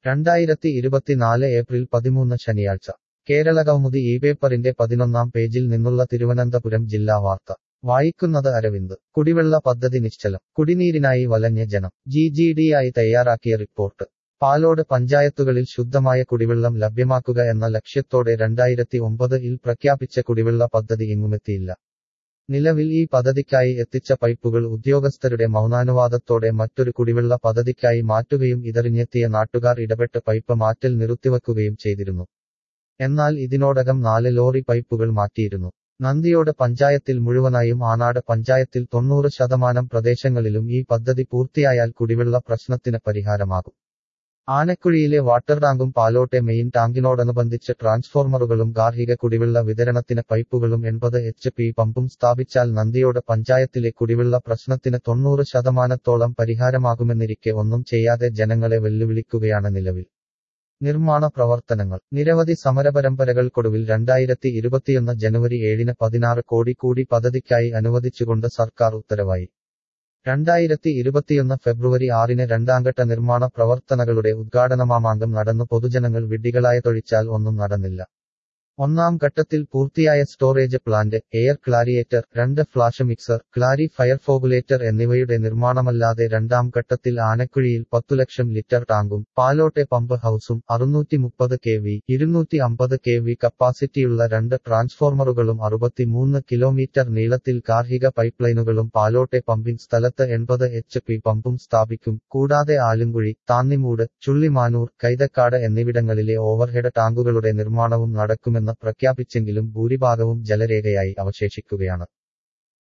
രണ്ടായിരത്തി ഇരുപത്തിനാല് ഏപ്രിൽ പതിമൂന്ന് ശനിയാഴ്ച കേരള കൗമുദി ഈ പേപ്പറിന്റെ പതിനൊന്നാം പേജിൽ നിന്നുള്ള തിരുവനന്തപുരം ജില്ലാ വാർത്ത വായിക്കുന്നത് അരവിന്ദ് കുടിവെള്ള പദ്ധതി നിശ്ചലം കുടിനീരിനായി വലഞ്ഞ ജനം ജി ജി ഡി ആയി തയ്യാറാക്കിയ റിപ്പോർട്ട് പാലോട് പഞ്ചായത്തുകളിൽ ശുദ്ധമായ കുടിവെള്ളം ലഭ്യമാക്കുക എന്ന ലക്ഷ്യത്തോടെ രണ്ടായിരത്തി ഒമ്പത് ഇൽ പ്രഖ്യാപിച്ച കുടിവെള്ള പദ്ധതി എങ്ങുമെത്തിയില്ല നിലവിൽ ഈ പദ്ധതിക്കായി എത്തിച്ച പൈപ്പുകൾ ഉദ്യോഗസ്ഥരുടെ മൗനാനുവാദത്തോടെ മറ്റൊരു കുടിവെള്ള പദ്ധതിക്കായി മാറ്റുകയും ഇതറിഞ്ഞെത്തിയ നാട്ടുകാർ ഇടപെട്ട് പൈപ്പ് മാറ്റൽ നിർത്തിവെക്കുകയും ചെയ്തിരുന്നു എന്നാൽ ഇതിനോടകം നാല് ലോറി പൈപ്പുകൾ മാറ്റിയിരുന്നു നന്ദിയോട് പഞ്ചായത്തിൽ മുഴുവനായും ആനാട് പഞ്ചായത്തിൽ തൊണ്ണൂറ് ശതമാനം പ്രദേശങ്ങളിലും ഈ പദ്ധതി പൂർത്തിയായാൽ കുടിവെള്ള പ്രശ്നത്തിന് പരിഹാരമാകും ആനക്കുഴിയിലെ വാട്ടർ ടാങ്കും പാലോട്ടെ മെയിൻ ടാങ്കിനോടനുബന്ധിച്ച് ട്രാൻസ്ഫോർമറുകളും ഗാർഹിക കുടിവെള്ള വിതരണത്തിന് പൈപ്പുകളും എൺപത് എച്ച് പി പമ്പും സ്ഥാപിച്ചാൽ നന്ദിയോട് പഞ്ചായത്തിലെ കുടിവെള്ള പ്രശ്നത്തിന് തൊണ്ണൂറ് ശതമാനത്തോളം പരിഹാരമാകുമെന്നിരിക്കെ ഒന്നും ചെയ്യാതെ ജനങ്ങളെ വെല്ലുവിളിക്കുകയാണ് നിലവിൽ നിർമ്മാണ പ്രവർത്തനങ്ങൾ നിരവധി സമരപരമ്പരകൾക്കൊടുവിൽ രണ്ടായിരത്തി ഇരുപത്തിയൊന്ന് ജനുവരി ഏഴിന് പതിനാറ് കോടി കൂടി പദ്ധതിക്കായി അനുവദിച്ചുകൊണ്ട് സർക്കാർ ഉത്തരവായി രണ്ടായിരത്തി ഇരുപത്തിയൊന്ന് ഫെബ്രുവരി ആറിന് രണ്ടാംഘട്ട നിർമ്മാണ പ്രവർത്തനങ്ങളുടെ ഉദ്ഘാടനമാമാങ്കം നടന്നു പൊതുജനങ്ങൾ വിഡ്ഢികളായതൊഴിച്ചാൽ ഒന്നും നടന്നില്ല ഒന്നാം ഘട്ടത്തിൽ പൂർത്തിയായ സ്റ്റോറേജ് പ്ലാന്റ് എയർ ക്ലാരിയേറ്റർ രണ്ട് flash mixer clariflocculator എന്നിവയുടെ നിർമ്മാണമല്ലാതെ രണ്ടാം ഘട്ടത്തിൽ ആനക്കുഴിയിൽ പത്തു ലക്ഷം ലിറ്റർ ടാങ്കും പാലോട്ടെ പമ്പ് ഹൌസും അറുന്നൂറ്റി മുപ്പത് കെ വി ഇരുന്നൂറ്റി അമ്പത് കെ വി കപ്പാസിറ്റിയുള്ള രണ്ട് ട്രാൻസ്ഫോർമറുകളും അറുപത്തിമൂന്ന് കിലോമീറ്റർ നീളത്തിൽ ഗാർഹിക പൈപ്പ്ലൈനുകളും പാലോട്ടെ പമ്പിംഗ് സ്ഥലത്ത് എൺപത് എച്ച് പി പമ്പും സ്ഥാപിക്കും കൂടാതെ ആലുംകുഴി താന്നിമൂട് ചുള്ളിമാനൂർ കൈതക്കാട് എന്നിവിടങ്ങളിലെ ഓവർഹെഡ് ടാങ്കുകളുടെ നിർമ്മാണവും നടക്കുമെന്ന് പ്രഖ്യാപിച്ചെങ്കിലും ഭൂരിഭാഗവും ജലരേഖയായി അവശേഷിക്കുകയാണ്